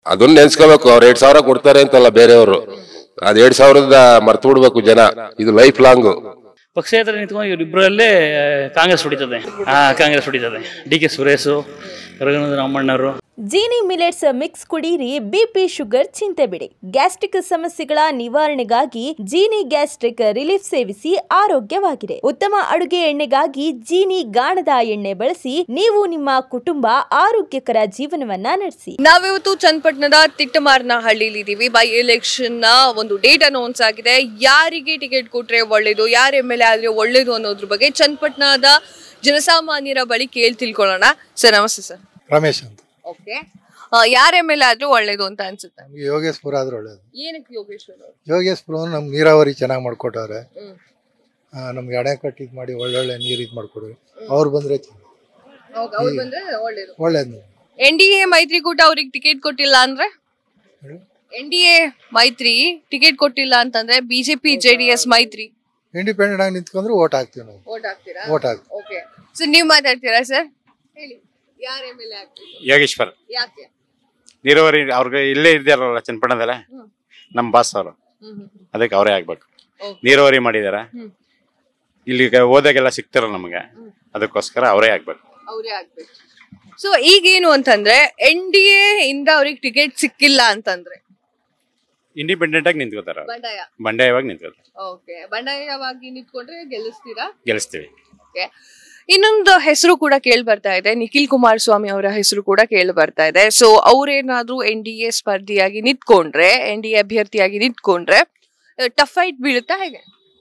ಅದನ್ನ ನೆನ್ಸ್ಕೋಬೇಕು ಅವ್ರು ಎರಡ್ ಸಾವಿರ ಕೊಡ್ತಾರೆ ಅಂತಲ್ಲ ಬೇರೆಯವರು ಅದ್ ಎರಡ್ ಸಾವಿರದ ಮರ್ತು ಬಿಡ್ಬೇಕು ಜನ ಇದು ಲೈಫ್ ಲಾಂಗ್ ಪಕ್ಷೇತರ ನಿಂತ್ಕೊಂಡು ಇವರಿಬ್ಬರಲ್ಲೇ ಕಾಂಗ್ರೆಸ್ ಹೊಡಿತದೆ ಹಾ ಕಾಂಗ್ರೆಸ್ ಹೊಡಿತದೆ ಡಿ ಕೆ ಸುರೇಶು ರಘುನಂದನ ರಾಮಣ್ಣವರು ಜೀನಿ ಮಿಲೆಟ್ಸ್ ಮಿಕ್ಸ್ ಕುಡೀರಿ ಬಿಪಿ ಶುಗರ್ ಚಿಂತೆ ಬಿಡಿ ಗ್ಯಾಸ್ಟ್ರಿಕ್ ಸಮಸ್ಯೆಗಳ ನಿವಾರಣೆಗಾಗಿ ಜೀನಿ ಗ್ಯಾಸ್ಟ್ರಿಕ್ ರಿಲೀಫ್ ಸೇವಿಸಿ ಆರೋಗ್ಯವಾಗಿದೆ ಉತ್ತಮ ಅಡುಗೆ ಎಣ್ಣೆಗಾಗಿ ಜೀನಿ ಗಾಣದ ಎಣ್ಣೆ ಬಳಸಿ ನೀವು ನಿಮ್ಮ ಕುಟುಂಬ ಆರೋಗ್ಯಕರ ಜೀವನವನ್ನ ನಡೆಸಿ ನಾವಿವತ್ತು ಚನ್ನಪಟ್ಟಣದ ತಿಟ್ಟಮಾರನಹಳ್ಳಿಲಿ ಇದೀವಿ ಬೈ ಎಲೆಕ್ಷನ್ ನ ಒಂದು ಡೇಟ್ ಅನೌನ್ಸ್ ಆಗಿದೆ ಯಾರಿಗೆ ಟಿಕೆಟ್ ಕೊಟ್ರೆ ಒಳ್ಳೇದು ಯಾರ ಎಮ್ ಎಲ್ ಎ ಆದ್ರೆ ಒಳ್ಳೇದು ಅನ್ನೋದ್ರ ಬಗ್ಗೆ ಚನ್ನಪಟ್ಟಣದ ಜನಸಾಮಾನ್ಯರ ಬಳಿ ಕೇಳಿ ತಿಳ್ಕೊಳ್ಳೋಣ ಸರ್ ನಮಸ್ತೆ ಸರ್ ರಮೇಶ್ ಅಂತ ಓಕೆ ಯಾರ ಎಮ್ ಎಲ್ ಎ ಆದ್ರೂ ಒಳ್ಳೇದು ಅಂತ ಅನ್ಸುತ್ತೆ ನಮ್ಗೆ ಯೋಗೇಶ್ಪುರ ಆದ್ರೆ ಒಳ್ಳೇದು ಏನಕ್ಕೆ ಯೋಗೇಶ್ವರ್ ಅವರು ಯೋಗೇಶ್ಪುರ ನಮ್ಗೆ ನೀರಾವರಿ ಚೆನ್ನಾಗಿ ಮಾಡ್ಕೊಟ್ಟವ್ರೆ ಆ, ನಮ್ಗೆ ಅಣೆಕಟ್ಟು ಇದು ಮಾಡಿ ಒಳ್ಳೊಳ್ಳೆ ನೀರು ಇದು ಮಾಡ್ಕೊಡ್ರಿ ಅವ್ರು ಬಂದ್ರೆ ಚೆನ್ನಾಗಿ. ಅವ್ರು ಬಂದ್ರೆ ಒಳ್ಳೇದು ಒಳ್ಳೇದು ಎನ್ ಡಿ ಎ ಮೈತ್ರಿಕೂಟ ಅವ್ರಿಗೆ ಟಿಕೆಟ್ ಕೊಟ್ಟಿಲ್ಲ ಅಂದ್ರೆ ಎನ್ ಡಿ ಎ ಮೈತ್ರಿ ಟಿಕೆಟ್ ಕೊಟ್ಟಿಲ್ಲ ಅಂತಂದ್ರೆ ಬಿಜೆಪಿ ಜೆ ಡಿ ಎಸ್ ಮೈತ್ರಿ ಇಂಡಿಪೆಂಡೆಂಟ್ ಆಗಿ ನಿಂತ್ಕೊಂಡ್ರೆ ಓಟ್ ಹಾಕ್ತೀವಿ ನಾವು ಓಟ್ ಹಾಕ್ತೀರಾ ಓಟ್ ಹಾಕ್ತೀವಿ ಓಕೆ ಸೊ ನೀವು ಮಾತಾಡ್ತೀರಾ ಸರ್ ಹೇಳಿ ಯಾರ ಎಮ್ ಎಲ್ ಎ ಆಗ್ಬೇಕು ಯೋಗೇಶ್ವರ್ ಯಾಕೆ ನೀರಾವರಿ ಅವ್ರಿಗೆ ಇಲ್ಲೇ ಇದ್ದಾರಲ್ಲ ಚನ್ನಪಟ್ಟಣದಲ್ಲೇ ನಮ್ಮ ಬಾಸ್ ಅವರು ಅದಕ್ಕೆ ಅವರೇ ಆಗ್ಬೇಕು Okay. ನೀರಾವರಿ ಮಾಡಿದಾರೆ ಇಲ್ಲಿ ಹೋದಾಗೆಲ್ಲ ಸಿಗ್ತಾರ ನಮಗೆ ಅದಕ್ಕೋಸ್ಕರ ಅವರೇ ಆಗ್ಬೇಕು ಅವರೇ ಆಗ್ಬೇಕು ಸೊ ಈಗೇನು ಅಂತಂದ್ರೆ ಎನ್ ಡಿ ಎ ಇಂದ ಅವ್ರಿಗೆ ಟಿಕೆಟ್ ಸಿಕ್ಕಿಲ್ಲ ಅಂತಂದ್ರೆ ಇಂಡಿಪೆಂಡೆಂಟ್ ಆಗಿ ನಿಂತ್ಕೋತಾರ ಅವ್ರು. ಬಂಡಾಯ ಬಂಡಾಯವಾಗಿ ನಿಂತ್ಕೋತಾರೆ ಓಕೆ ಬಂಡಾಯವಾಗಿ ನಿಂತ್ಕೊಂಡ್ರೆ ಗೆಲ್ಲಿಸ್ತೀರಾ ಗೆಲ್ಲಿಸ್ತೀವಿ ಓಕೆ ಇನ್ನೊಂದು ಹೆಸರು ಕೂಡ ಕೇಳಿ ಬರ್ತಾ ಇದೆ ನಿಖಿಲ್ ಕುಮಾರಸ್ವಾಮಿ ಅವರ ಹೆಸರು ಕೂಡ ಕೇಳಿ ಬರ್ತಾ ಇದೆ ಸೊ ಅವ್ರೇನಾದ್ರೂ ಎನ್ ಡಿ ಎ ಸ್ಪರ್ಧಿಯಾಗಿ ನಿಂತ್ಕೊಂಡ್ರೆ ಎನ್ ಡಿ ಎ ಅಭ್ಯರ್ಥಿಯಾಗಿ ನಿಂತ್ಕೊಂಡ್ರೆ ಟಫ್ ಫೈಟ್ ಬೀಳುತ್ತಾ ಹೇಗೆ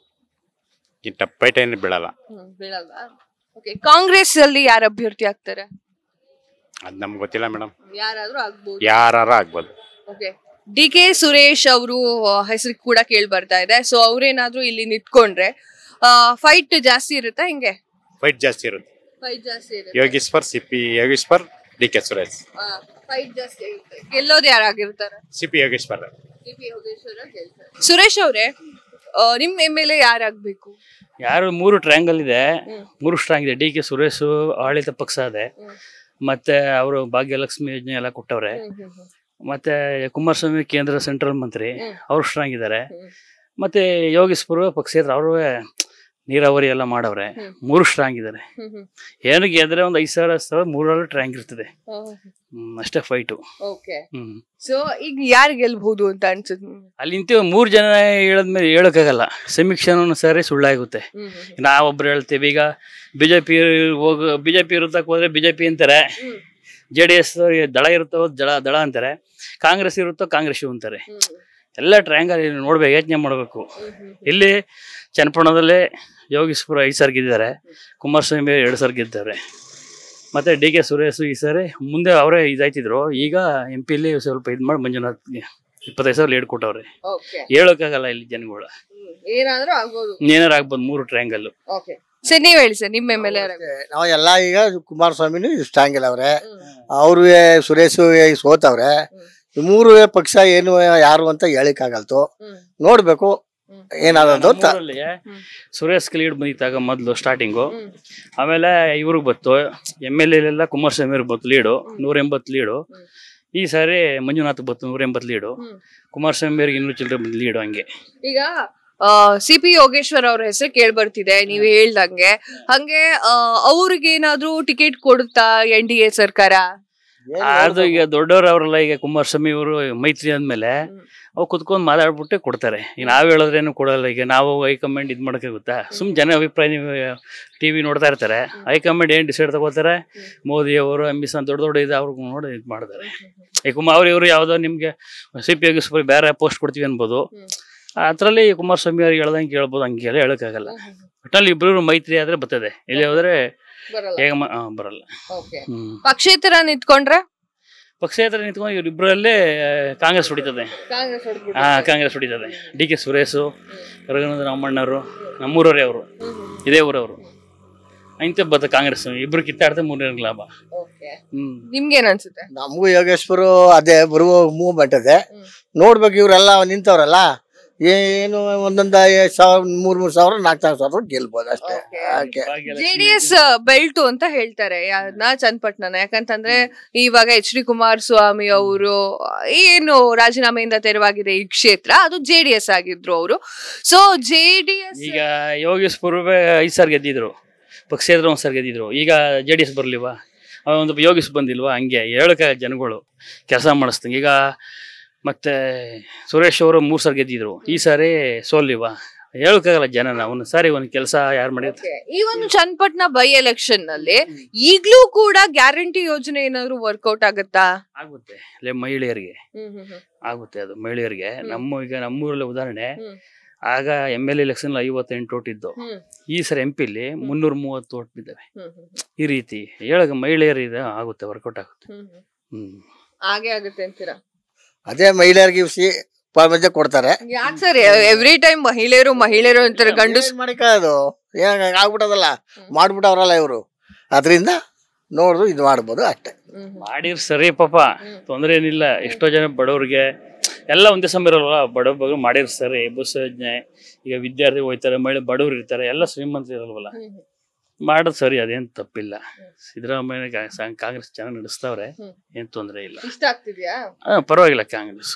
ಈ ಟಪ್ಪೈಟ್ ಏನು ಬೀಳಲ್ಲ ಬೀಳಲ್ವಾ ಓಕೆ ಕಾಂಗ್ರೆಸ್ ಅಲ್ಲಿ ಯಾರು ಅಭ್ಯರ್ಥಿ ಆಗ್ತಾರೆ ಅದು ನಮ್ಗೆ ಗೊತ್ತಿಲ್ಲ ಮೇಡಮ್ ಯಾರಾದ್ರೂ ಆಗ್ಬೋದು ಯಾರಾರ ಆಗ್ಬೋದು ಓಕೆ ಡಿ ಕೆ ಸುರೇಶ್ ಅವರು ಹೆಸರು ಕೂಡ ಕೇಳಿ ಬರ್ತಾ ಇದೆ ಸೊ ಅವ್ರೇನಾದ್ರೂ ಇಲ್ಲಿ ನಿಂತ್ಕೊಂಡ್ರೆ ಫೈಟ್ ಜಾಸ್ತಿ ಇರುತ್ತಾ ಹಿಂಗೆ ಫೈಟ್ ಜಾಸ್ತಿ ಇರುತ್ತೆ ಫೈಟ್ ಜಾಸ್ತಿ ಇರುತ್ತೆ Yogeshwar C P Yogeshwar D K Suresh fight ಜಾಸ್ತಿ ಇರುತ್ತೆ ಗೆಲ್ಲೋದು ಯಾರಾಗಿರ್ತಾರೆ ಸಿ ಪಿ ಯೋಗೇಶ್ವರ್ ಸುರೇಶ್ ಅವರೇ ನಿಮ್ ಎಮ್ ಎಲ್ ಎ ಯಾರಾಗ್ಬೇಕು ಯಾರು ಮೂರು ಟ್ರ್ಯಾಂಗಲ್ ಇದೆ ಮೂರು ಸ್ಟ್ರಾಂಗ್ ಇದೆ ಡಿ ಕೆ ಸುರೇಶು ಆಡಳಿತ ಪಕ್ಷ ಇದೆ ಮತ್ತೆ ಅವರು ಭಾಗ್ಯಲಕ್ಷ್ಮಿ ಯೋಜನೆ ಎಲ್ಲ ಕೊಟ್ಟವ್ರೆ ಮತ್ತೆ ಕುಮಾರಸ್ವಾಮಿ ಕೇಂದ್ರ ಸೆಂಟ್ರಲ್ ಮಂತ್ರಿ ಅವರು ಸ್ಟ್ರಾಂಗ್ ಇದ್ದಾರೆ ಮತ್ತೆ ಯೋಗೇಶ್ಪುರ ಪಕ್ಷೇತರ ಅವರು ನೀರಾವರಿ ಎಲ್ಲ ಮಾಡವ್ರೆ ಮೂರು ಸ್ಟ್ರಾಂಗ್ ಇದ್ದಾರೆ ಏನು ಗೆದ್ರೆ ಒಂದು ಐದು ಸಾವಿರ ಹತ್ತು ಸಾವಿರ ಮೂರಲ್ಲೂ ಟ್ರ್ಯಾಂಕ್ ಇರ್ತದೆ ಹ್ಮ್, ಅಷ್ಟೇ ಫೈಟು ಓಕೆ ಹ್ಮ್ ಸೊ ಈಗ ಯಾರು ಗೆಲ್ಬಹುದು ಅಂತ ಅನ್ಸುತ್ತೆ ಅಲ್ಲಿ ನಿಂತು ಮೂರು ಜನ ಹೇಳದ್ಮೇಲೆ ಹೇಳೋಕ್ಕಾಗಲ್ಲ ಸಮೀಕ್ಷೆನೂ ಸರಿ ಸುಳ್ಳಾಗುತ್ತೆ ನಾವೊಬ್ರು ಹೇಳ್ತೀವಿ ಈಗ ಬಿ ಜೆ ಪಿ ಹೋಗ ಬಿ ಜೆ ಪಿ ಇರುತ್ತಕ್ಕೆ ಹೋದ್ರೆ ಬಿ ಜೆ ಪಿ ಅಂತಾರೆ ಜೆ ಡಿ ಎಸ್ ದಳ ಇರುತ್ತೋ ದಳ ದಳ ಅಂತಾರೆ ಕಾಂಗ್ರೆಸ್ ಇರುತ್ತೋ ಕಾಂಗ್ರೆಸ್ ಅಂತಾರೆ ಎಲ್ಲ ಟ್ರ್ಯಾಂಗಲ್ ನೋಡ್ಬೇಕು ಯೋಚನೆ ಮಾಡಬೇಕು ಇಲ್ಲಿ ಚನ್ನಪಟ್ಟಣದಲ್ಲೇ ಯೋಗೀಶ್ವರ ಐದು ಸಾರಿ ಗೆದ್ದಿದ್ದಾರೆ ಕುಮಾರಸ್ವಾಮಿ ಎರಡು ಸಾರಿ ಗೆದ್ದಿದ್ದಾರೆ ಮತ್ತೆ ಡಿ ಕೆ ಸುರೇಶ್ ಈ ಸಾರಿ ಮುಂದೆ ಅವರೇ ಇದಾಯ್ತಿದ್ರು ಈಗ ಎಂ ಪಿಲಿ ಸ್ವಲ್ಪ ಇದು ಮಾಡಿ ಮಂಜುನಾಥ್ಗೆ ಇಪ್ಪತ್ತೈದು ಸಾವಿರ ಲೀಡ್ ಕೊಟ್ಟವ್ರೆ ಓಕೆ ಹೇಳೋಕ್ಕಾಗಲ್ಲ ಇಲ್ಲಿ ಜನಗಳು ಏನಾದ್ರೂ ಆಗ್ಬೋದು ಏನಾರು ಆಗ್ಬೋದು ಮೂರು ಟ್ರ್ಯಾಂಗಲ್ ಓಕೆ ಸರ್ ನೀವ್ ಹೇಳಿ ಸರ್ ನಿಮ್ಮ ಎಮ್ ಎಲ್ ಎ ನಾವು ಎಲ್ಲ ಈಗ ಕುಮಾರಸ್ವಾಮಿನೂ ಸ್ಟ್ರಾಂಗ್ ಇಲ್ಲ ಅವ್ರೆ ಅವರು ಸುರೇಶ್ ಸೋತವ್ರೆ ಈ ಮೂರು ಪಕ್ಷ ಏನು ಯಾರು ಅಂತ ಹೇಳಿಕ್ಕಾಗಲ್ತು ನೋಡ್ಬೇಕು ಏನಾದದ್ದು ಅಂತ ನಮ್ಮೂರಲ್ಲಿ ಸುರೇಶ್ ಲೀಡ್ ಬಂದಿತ್ತಾಗ ಮೊದಲು ಸ್ಟಾರ್ಟಿಂಗು ಆಮೇಲೆ ಇವ್ರಿಗೆ ಬತ್ತು ಎಮ್ ಎಲ್ ಎಲ್ಲ ಕುಮಾರಸ್ವಾಮಿ ಅವ್ರಿಗೆ ಬತ್ತು ಲೀಡು ನೂರ ಎಂಬತ್ತು ಲೀಡು ಈ ಸಾರಿ ಮಂಜುನಾಥ್ ಬತ್ತು ನೂರ ಎಂಬತ್ತು ಲೀಡು ಕುಮಾರಸ್ವಾಮಿ ಅವ್ರಿಗೆ ಇನ್ನೂರು ಚಿಲ್ಲರೆ ಬಂದು ಲೀಡು ಹಂಗೆ ಈಗ ಸಿ ಪಿ ಯೋಗೇಶ್ವರ್ ಅವ್ರ ಹೆಸರು ಕೇಳಿ ಬರ್ತಿದೆ ನೀವು ಹೇಳ್ದಂಗೆ ಹಂಗೆ ಅವ್ರಿಗೇನಾದ್ರೂ ಟಿಕೆಟ್ ಕೊಡುತ್ತಾ ಎನ್ ಡಿ ಎ ಸರ್ಕಾರ ಅದು ಈಗ ದೊಡ್ಡವರು ಅವರಲ್ಲ ಈಗ ಕುಮಾರಸ್ವಾಮಿ ಅವರು ಮೈತ್ರಿ ಅಂದ್ಮೇಲೆ ಅವು ಕುತ್ಕೊಂಡು ಮಾತಾಡ್ಬಿಟ್ಟೆ ಕೊಡ್ತಾರೆ ಈಗ ನಾವು ಹೇಳಿದ್ರೇನು ಕೊಡಲ್ಲ ಈಗ ನಾವು ಹೈಕಮಾಂಡ್ ಇದು ಮಾಡೋಕೆ ಗೊತ್ತಾ ಸುಮ್ ಜನ ಅಭಿಪ್ರಾಯ ನೀವು ಟಿ ವಿ ನೋಡ್ತಾ ಇರ್ತಾರೆ ಹೈಕಮಾಂಡ್ ಏನು ಡಿಸೈಡ್ ತಗೋತಾರೆ ಮೋದಿ ಅವರು ಅಂಬಿಸನ್ ದೊಡ್ಡ ದೊಡ್ಡ ಇದು ಅವ್ರಿಗೆ ನೋಡಿ ಇದು ಮಾಡ್ತಾರೆ ಈ ಕುಮಾರ್ ಅವ್ರು ಇವರು ಯಾವುದೋ ನಿಮಗೆ ಸಿ ಪಿ ಯೋಗೇಶ್ವರ ಬೇರೆ ಪೋಸ್ಟ್ ಕೊಡ್ತೀವಿ ಅನ್ಬೋದು ಅದರಲ್ಲಿ ಕುಮಾರಸ್ವಾಮಿ ಅವ್ರಿಗೆ ಹೇಳ್ದಂಗೆ ಕೇಳ್ಬೋದು ಹಂಗೆಲ್ಲ ಹೇಳೋಕ್ಕಾಗಲ್ಲ ಒಟ್ಟಲ್ಲಿ ಇಬ್ಬರು ಮೈತ್ರಿ ಆದ್ರೆ ಬರ್ತದೆ ಇಲ್ಲಿ ಹೋದ್ರೆ ಬರಲ್ಲ ಹೇಗ ಮ- ಆ, ಬರಲ್ಲ ಓಕೆ ಹ್ಮ್ ಪಕ್ಷೇತರ ನಿಂತ್ಕೊಂಡ್ರೆ ಪಕ್ಷೇತರ ನಿಂತ್ಕೊಂಡು ಇವರಿಬ್ಬರಲ್ಲೇ ಕಾಂಗ್ರೆಸ್ ಹೊಡಿತದೆ ಕಾಂಗ್ರೆಸ್ ಹಾ ಕಾಂಗ್ರೆಸ್ ಹೊಡಿತದೆ ಡಿ ಕೆ ಸುರೇಶು ರಘುನಂದನ ರಾಮಣ್ಣವರು ನಮ್ಮೂರವರೇ ಅವರು ಇದೇ ಊರವರು ಇಂಥ ಬತ್ತ ಕಾಂಗ್ರೆಸ್ ಇಬ್ರು ಕಿತ್ತಾಡ್ದೆ ಮೂರನೇ ಲಾಭ ಓಕೆ ಹ್ಮ್ ನಿಮ್ಗೇನ್ ಅನ್ಸುತ್ತೆ ನಮಗೂ ಯೋಗೇಶ್ವರ ಅದೇ ಬರುವ ಮೂವ್ಮೆಂಟ್ ಅದೇ ನೋಡ್ಬೇಕು ಇವರೆಲ್ಲ ನಿಂತವ್ರಲ್ಲ ಏನು ಒಂದೊಂದು ಐದು ಸಾವಿರ ಮೂರ್ ಮೂರ್ ಸಾವಿರ ನಾಲ್ಕು ಸಾವಿರ ಸಾವಿರ ಗೆಲ್ಬೋದು ಅಷ್ಟೇ ಓಕೆ ಜೆಡಿಎಸ್ ಬೆಲ್ಟು ಅಂತ ಹೇಳ್ತಾರೆ ಯಾರನ್ನ ಚನ್ನಪಟ್ಟಣನ ಯಾಕಂತಂದ್ರೆ ಇವಾಗ ಎಚ್ ಡಿ ಕುಮಾರಸ್ವಾಮಿ ಅವರು ಏನು ರಾಜೀನಾಮೆಯಿಂದ ತೆರವಾಗಿದೆ ಈ ಕ್ಷೇತ್ರ ಅದು ಜೆ ಡಿ ಎಸ್ ಆಗಿದ್ರು ಅವರು ಸೊ ಜೆ ಡಿ ಎಸ್ ಈಗ ಯೋಗೇಶ್ ಪೂರ್ವೆ ಐದು ಸಾವಿರ ಗೆದ್ದಿದ್ರು ಪಕ್ಷೇತರ ಒಂದು ಸಾವಿರ ಗೆದ್ದಿದ್ರು ಈಗ ಜೆ ಡಿ ಎಸ್ ಬರಲಿವಾ ಒಂದು ಯೋಗೇಶ್ ಬಂದಿಲ್ವಾ ಹಂಗೆ ಹೇಳಕ್ಕೆ ಜನಗಳು ಕೆಲಸ ಮಾಡಿಸ್ದಂಗೆ ಈಗ ಮತ್ತೆ ಸುರೇಶ್ ಅವರು ಮೂರು ಸಾವಿರ ಗೆದ್ದಿದ್ರು ಈ ಸಾರಿ ಸೋಲಿವಾ ಹೇಳಕ್ಕಾಗಲ್ಲ ಜನನ ಒಂದು ಸಾರಿ ಒಂದು ಕೆಲಸ ಯಾರು ಮಾಡಿರ್ತಾರೆ ಈ ಒಂದು ಚನ್ನಪಟ್ಟಣ ಬೈ ಎಲೆಕ್ಷನ್ ನಲ್ಲಿ ಈಗ್ಲೂ ಕೂಡ ಗ್ಯಾರಂಟಿ ಯೋಜನೆ ಏನಾದ್ರು ವರ್ಕೌಟ್ ಆಗುತ್ತಾ ಆಗುತ್ತೆ ಅಲ್ಲೇ ಮಹಿಳೆಯರಿಗೆ ಆಗುತ್ತೆ ಅದು ಮಹಿಳೆಯರಿಗೆ ನಮ್ಮ ಈಗ ನಮ್ಮೂರಲ್ಲಿ ಉದಾಹರಣೆ ಹ್ಮ್. ಆಗ ಎಮ್ ಎಲ್ ಎಲೆಕ್ಷನ್ ಐವತ್ತೆಂಟು ಓಟ್ ಇದ್ದು ಹ್ಮ್. ಈ ಸರಿ ಎಂ ಪಿಲಿ ಮುನ್ನೂರ ಮೂವತ್ತು ಓಟ್ ಬಿದ್ದಾವೆ ಈ ರೀತಿ ಹೇಳಕ ಮಹಿಳೆಯರು ಇದು ಆಗುತ್ತೆ ವರ್ಕೌಟ್ ಆಗುತ್ತೆ ಹ್ಮ್ ಹಾಗೆ ಆಗುತ್ತೆ ಅಂತೀರಾ ಅದೇ ಮಹಿಳೆಯರಿಗೆ ಸಿ ಮಧ್ಯೆ ಕೊಡ್ತಾರೆ ಯಾಕೆ ಸರ್ ಎವ್ರಿ ಟೈಮ್ ಮಹಿಳೆಯರು ಮಹಿಳೆಯರು ಅಂತಾರೆ ಗಂಡಸ್ ಏನ್ ಮಾಡಿಕೊಳ್ಳೋದು ಏನ್ ಆಗ್ಬಿಟ್ಟದಲ್ಲ ಮಾಡ್ಬಿಟ್ಟವ್ರಲ್ಲ ಇವರು ಅದರಿಂದ ನೋಡ್ದು ಇದು ಮಾಡ್ಬೋದು ಅಷ್ಟೇ ಮಾಡಿರ್ ಸರಿ ಪಾಪ ತೊಂದರೆ ಏನಿಲ್ಲ ಎಷ್ಟೋ ಜನ ಬಡವ್ರಿಗೆ ಎಲ್ಲ ಒಂದೇ ಸಮಯ ಇರಲ್ವ ಬಡವ್ರ ಮಾಡಿರ್ ಸರಿ ಬಸ್ ಯೋಜನೆ ಈಗ ವಿದ್ಯಾರ್ಥಿ ಹೋಯ್ತಾರೆ ಮಹಿಳೆ ಬಡವ್ರು ಇರ್ತಾರೆ ಎಲ್ಲ ಶ್ರೀಮಂತರು ಇರಲ್ವಲ್ಲ ಮಾಡೋದು ಸರಿ ಅದೇನ್ ತಪ್ಪಿಲ್ಲ ಸಿದ್ದರಾಮಯ್ಯ ಕಾ- ಸಂ- ಕಾಂಗ್ರೆಸ್ ಚೆನ್ನಾಗಿ ನಡೆಸ್ತವ್ರೆ ಏನ್ ತೊಂದರೆ ಇಲ್ಲ ಇಷ್ಟ ಆಗ್ತಿದ್ಯಾ ಆ, ಪರವಾಗಿಲ್ಲ ಕಾಂಗ್ರೆಸ್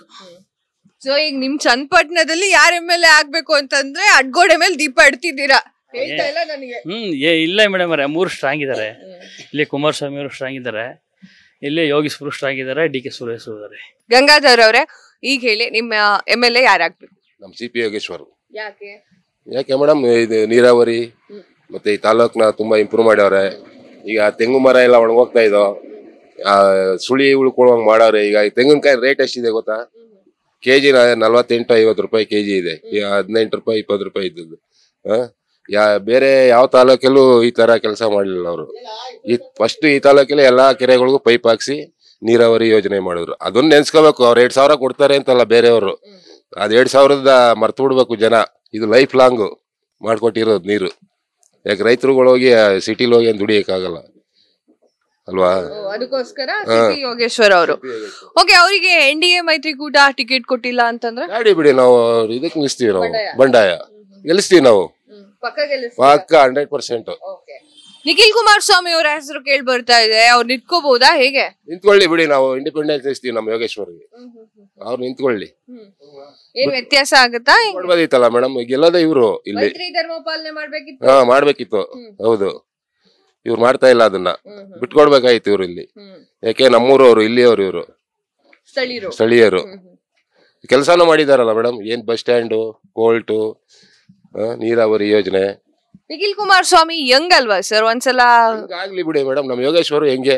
ಸೊ ಈಗ ನಿಮ್ ಚನ್ನಪಟ್ಟಣದಲ್ಲಿ ಯಾರ ಎಮ್ ಎಲ್ ಎ ಆಗ್ಬೇಕು ಅಂತಂದ್ರೆ ಅಡ್ಗೋಡೆ ಮೇಲೆ ದೀಪ ಇಡ್ತಿದ್ದೀರಾ ಹೇಳ್ತಾ ಇಲ್ಲ ನನಗೆ ಹ್ಮ್ ಏ ಇಲ್ಲ ಮೇಡಮ್ ಅವರೇ ಮೂರು ಸ್ಟ್ರಾಂಗ್ ಇದ್ದಾರೆ ಇಲ್ಲಿ ಕುಮಾರಸ್ವಾಮಿ ಅವರು ಸ್ಟ್ರಾಂಗ್ ಇದ್ದಾರೆ ಇಲ್ಲಿ ಯೋಗೀಶ್ವರು ಸ್ಟ್ರಾಂಗ್ ಇದ್ದಾರೆ ಡಿ ಕೆ ಸುರೇಶ್ ಇದ್ದಾರೆ ಗಂಗಾಧರ್ ಅವರೇ ಈಗ ಹೇಳಿ ನಿಮ್ಮ ಎಮ್ ಎಲ್ ಎ ಯಾರಾಗ್ಬೇಕು ನಮ್ಮ ಸಿ ಪಿ ಯೋಗೇಶ್ವರ್ ಯಾಕೆ ಯಾಕೆ ಮೇಡಮ್ ಇದು ನೀರಾವರಿ ಮತ್ತೆ ಈ ತಾಲೂಕ್ನ ತುಂಬಾ ಇಂಪ್ರೂವ್ ಮಾಡ್ಯವ್ರೆ ಈಗ ತೆಂಗು ಮರ ಎಲ್ಲ ಒಣಗೋಗ್ತಾ ಇದ್ದೋ ಆ, ಸುಳಿ ಉಳ್ಕೊಳ್ಳೋಂಗ್ ಮಾಡವ್ರೆ ಈಗ ಈ ತೆಂಗಿನಕಾಯಿ ರೇಟ್ ಎಷ್ಟಿದೆ ಗೊತ್ತಾ ಕೆ ಜಿ ನಲ್ವತ್ತೆಂಟು ಐವತ್ತು ರೂಪಾಯಿ ಕೆ ಜಿ ಇದೆ ಈಗ ಹದಿನೆಂಟು ರೂಪಾಯಿ ಇಪ್ಪತ್ತು ರೂಪಾಯಿ ಇದ್ದದ್ದು ಆ? ಯಾ ಬೇರೆ ಯಾವ ತಾಲೂಕಲ್ಲೂ ಈ ತರ ಕೆಲಸ ಮಾಡಲಿಲ್ಲ ಅವರು ಈ ಫಸ್ಟ್ ಈ ತಾಲೂಕಲ್ಲಿ ಎಲ್ಲಾ ಕೆರೆಗಳಿಗೂ ಪೈಪ್ ಹಾಕ್ಸಿ ನೀರಾವರಿ ಯೋಜನೆ ಮಾಡಿದ್ರು ಅದನ್ನ ನೆನ್ಸ್ಕೋಬೇಕು ಅವ್ರು ಎರಡ್ ಸಾವಿರ ಕೊಡ್ತಾರೆ ಅಂತಲ್ಲ ಬೇರೆಯವರು ಅದ್ ಎರಡ್ ಸಾವಿರದ ಮರ್ತು ಬಿಡ್ಬೇಕು ಜನ ಇದು ಲೈಫ್ ಲಾಂಗ್ ಮಾಡ್ಕೊಟ್ಟಿರೋದು ನೀರು ಯಾಕೆ ರೈತರುಗಳು ಹೋಗಿ ಸಿಟಿಲಿ ಹೋಗಿ ಏನ್ ದುಡಿಯಕ್ಕಾಗಲ್ಲ ಅಲ್ವಾ ಅದಕ್ಕೋಸ್ಕರ ಸಿ ಯೋಗೇಶ್ವರ್ ಅವರು ಓಕೆ ಅವರಿಗೆ ಎನ್ ಡಿ ಎ ಮೈತ್ರಿಕೂಟ ಟಿಕೆಟ್ ಕೊಟ್ಟಿಲ್ಲ ಅಂತಂದ್ರೆ ಗಾಡಿ ಬಿಡಿ ನಾವು ಇದಕ್ಕೆ ನಿಲ್ಲಿಸ್ತೀವಿ ನಾವು ಬಂಡಾಯ ಗೆಲ್ಲಿಸ್ತೀವಿ ನಾವು ಪಕ್ಕ ಗೆಲ್ಲಿಸ್ ಪಕ್ಕ ಹಂಡ್ರೆಡ್ ಪರ್ಸೆಂಟ್ ನಿಖಿಲ್ ಕುಮಾರಸ್ವಾಮಿ ಅವರ ಹೆಸರು ಕೇಳಿ ಬರ್ತಾ ಇದೆ ಅವ್ರು ನಿಂತ್ಕೋಬಹುದಾ ಹೇಗೆ ನಿಂತ್ಕೊಳ್ಳಿ ಬಿಡಿ ನಾವು ಇಂಡಿಪೆಂಡೆನ್ಸ್ ಇಸ್ತೀವಿ ನಮ್ಮ ಯೋಗೇಶ್ವರ್ಗೆ ಅವ್ರು ನಿಂತ್ಕೊಳ್ಳಿ ಏನ್ ವ್ಯತ್ಯಾಸ ಆಗುತ್ತಾ ಮಾಡ್ಬೋದಿತ್ತಲ್ಲ ಮೇಡಮ್ ಗೆಲ್ಲೋದೇ ಇವ್ರು ಇಲ್ಲಿ ಮೈತ್ರಿ ಧರ್ಮ ಪಾಲನೆ ಮಾಡ್ಬೇಕಿತ್ತು ಹಾ ಮಾಡ್ಬೇಕಿತ್ತು ಹೌದು ಇವ್ರು ಮಾಡ್ತಾ ಇಲ್ಲ ಅದನ್ನ ಬಿಟ್ಕೊಡ್ಬೇಕಾಯ್ತು ಇವ್ರು ಇಲ್ಲಿ ಯಾಕೆ ನಮ್ಮೂರವ್ರು ಇಲ್ಲಿಯವ್ರು ಇವ್ರು ಸ್ಥಳೀಯರು ಸ್ಥಳೀಯರು ಕೆಲಸನೂ ಮಾಡಿದಾರಲ್ಲ ಮೇಡಮ್ ಏನ್ ಬಸ್ ಸ್ಟ್ಯಾಂಡು ಕೋಲ್ಟು ನೀರಾವರಿ ಯೋಜನೆ ನಿಖಿಲ್ ಕುಮಾರಸ್ವಾಮಿ ಯಂಗ್ ಅಲ್ವಾ ಸರ್ ಒಂದ್ಸಲ ಆಗ್ಲಿ ಬಿಡಿ ಮೇಡಮ್ ನಮ್ಮ ಯೋಗೇಶ್ವರು ಹೆಂಗೆ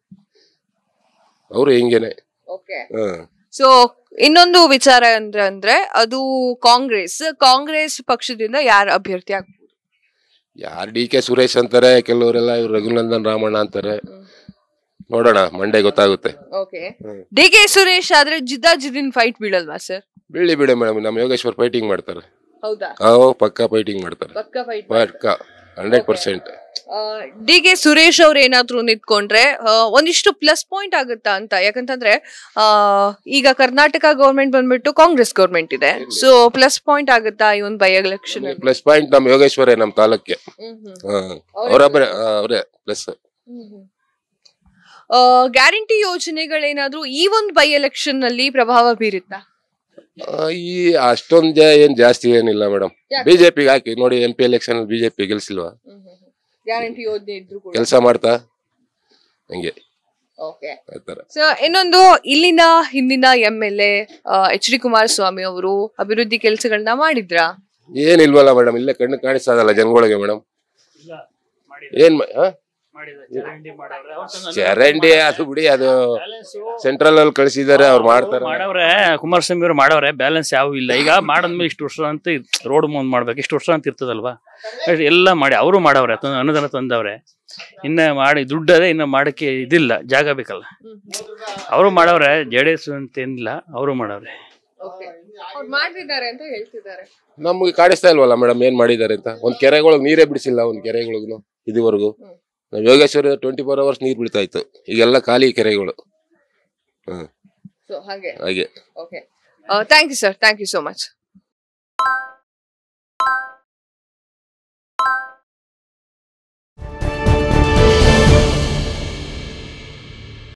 ಅವರು ಹೆಂಗೇನೆ ಹ್ಮ್ ಸೊ ಇನ್ನೊಂದು ವಿಚಾರ ಅಂದ್ರೆ ಅಂದ್ರೆ ಅದು ಕಾಂಗ್ರೆಸ್ ಕಾಂಗ್ರೆಸ್ ಪಕ್ಷದಿಂದ ಯಾರು ಅಭ್ಯರ್ಥಿ ಆಗ್ಬೋದು ಯಾರು ಡಿ ಕೆ ಸುರೇಶ್ ಅಂತಾರೆ ಕೆಲವರೆಲ್ಲ ಇವ್ರು ರಘುನಂದನ್ ರಾಮಣ್ಣ ಅಂತಾರೆ ನೋಡೋಣ ಮಂಡೆ ಗೊತ್ತಾಗುತ್ತೆ ಓಕೆ ಡಿ ಕೆ ಸುರೇಶ್ ಆದ್ರೆ ಜಿದ್ದಾ ಜಿದಿನ್ ಫೈಟ್ ಬೀಳಲ್ವಾ ಸರ್ ಬೀಳಿ ಬಿಡಿ ಮೇಡಮ್ ನಮ್ಮ ಯೋಗೇಶ್ವರ್ ಫೈಟಿಂಗ್ ಮಾಡ್ತಾರೆ ಹೌದಾ ಅವು ಪಕ್ಕ ಫೈಟಿಂಗ್ ಮಾಡ್ತಾರೆ ಪಕ್ಕ ಫೈಟ್ ಪಕ್ಕ hundred percent D K Suresh ಅವ್ರು ಏನಾದ್ರು ನಿಂತ್ಕೊಂಡ್ರೆ ಆ, ಒಂದಿಷ್ಟು ಪ್ಲಸ್ ಪಾಯಿಂಟ್ ಆಗುತ್ತಾ ಅಂತ ಯಾಕಂತಂದ್ರೆ ಆ, ಈಗ ಕರ್ನಾಟಕ ಗೌರ್ಮೆಂಟ್ ಬಂದ್ಬಿಟ್ಟು ಕಾಂಗ್ರೆಸ್ ಗೌರ್ಮೆಂಟ್ ಇದೆ ಸೊ ಪ್ಲಸ್ ಪಾಯಿಂಟ್ ಆಗುತ್ತಾ ಈ ಒಂದು ಬೈ ಎಲೆಕ್ಷನ್ ಪ್ಲಸ್ ಪಾಯಿಂಟ್ ನಮ್ಮ ಯೋಗೇಶ್ವರೇ ನಮ್ಮ ತಾಲೂಕ್ಗೆ ಅವರೊಬ್ಬರೇ ಅವರೇ ಪ್ಲಸ್ ಗ್ಯಾರಂಟಿ ಯೋಜನೆಗಳೇನಾದ್ರೂ ಈ ಒಂದು ಬೈ ಎಲೆಕ್ಷನ್ ನಲ್ಲಿ ಪ್ರಭಾವ ಬೀರುತ್ತಾ ಈ ಅಷ್ಟೊಂದ್ ಜ- ಏನ್ ಜಾಸ್ತಿ ಏನಿಲ್ಲ ಮೇಡಮ್ ಬಿಜೆಪಿಗೆ ಹಾಕಿ ನೋಡಿ ಎಂ ಪಿ ಎಲೆಕ್ಷನ್ ಬಿಜೆಪಿ ಗೆಲ್ಸಿಲ್ವಾ ಗ್ಯಾರಂಟಿ ಯೋಜನೆ ಇದ್ರು ಕೂಡ ಕೆಲಸ ಮಾಡ್ತಾ ಹಂಗೆ ಓಕೆ ಆತರ ಸೊ ಇನ್ನೊಂದು ಇಲ್ಲಿನ ಹಿಂದಿನ M L A H D Kumaraswamy ಅವರು ಅಭಿವೃದ್ಧಿ ಕೆಲಸಗಳನ್ನ ಮಾಡಿದ್ರಾ ಏನಿಲ್ವಲ್ಲ ಮೇಡಮ್ ಇಲ್ಲೇ ಕಣ್ಣು ಕಾಣಿಸ್ತದಲ್ಲ ಜನಗಳಿಗೆ ಮೇಡಮ್ ಏನ್ ಮ- ಆ? ಚರಂಡಿ ಅದು ಬಿಡಿ ಅದು ಸೆಂಟ್ರಲ್ ಅಲ್ಲಿ ಕಳ್ಸಿದಾರೆ ಅವ್ರು ಮಾಡ್ತಾರೆ ಮಾಡವ್ರೆ ಕುಮಾರಸ್ವಾಮಿ ಅವರು ಮಾಡವ್ರೆ ಬ್ಯಾಲೆನ್ಸ್ ಯಾವ ಇಲ್ಲ ಈಗ ಮಾಡದ್ಮೇಲೆ ಇಷ್ಟು ವರ್ಷ ಅಂತ ರೋಡ್ ಮುಂದ್ ಮಾಡ್ಬೇಕು ಇಷ್ಟು ವರ್ಷ ಅಂತ ಇರ್ತದಲ್ವಾ ಅಷ್ಟ್ ಎಲ್ಲ ಮಾಡಿ ಅವರು ಮಾಡವ್ರೆ ತ- ಅನುದಾನ ತಂದವ್ರೆ ಇನ್ನ ಮಾಡಿ ದುಡ್ಡದೇ ಇನ್ನ ಮಾಡಕ್ಕೆ ಇದಿಲ್ಲ ಜಾಗ ಬೇಕಲ್ಲ ಅವರು ಮಾಡವ್ರೆ ಜೆ ಡಿ ಎಸ್ ಅಂತ ಏನಿಲ್ಲ ಅವರು ಮಾಡವ್ರೆ ಅವ್ರು ಮಾಡ್ತಿದ್ದಾರೆ ಅಂತ ಹೇಳ್ತಿದ್ದಾರೆ ನಮ್ಗೆ ಕಾಣಿಸ್ತಾ ಇಲ್ವಲ್ಲ ಮೇಡಮ್ ಏನ್ ಮಾಡಿದಾರೆ ಅಂತ ಒಂದ್ ಕೆರೆಗಳಿಗೆ ನೀರೇ ಬಿಡಿಸಿಲ್ಲ ಒಂದ್ ಕೆರೆಗಳಿಗೂ ಇದುವರೆಗೂ ನಾವ್ ಯೋಗೇಶ್ವರ ಟ್ವೆಂಟಿ ಫೋರ್ ಅವರ್ಸ್ ನೀರ್ ಬಿಡ್ತಾ ಇತ್ತು ಈಗೆಲ್ಲ ಖಾಲಿ ಕೆರೆಗಳು ಹ್ಮ್ ಸೊ ಹಾಗೆ ಹಾಗೆ okay thank you sir thank you so much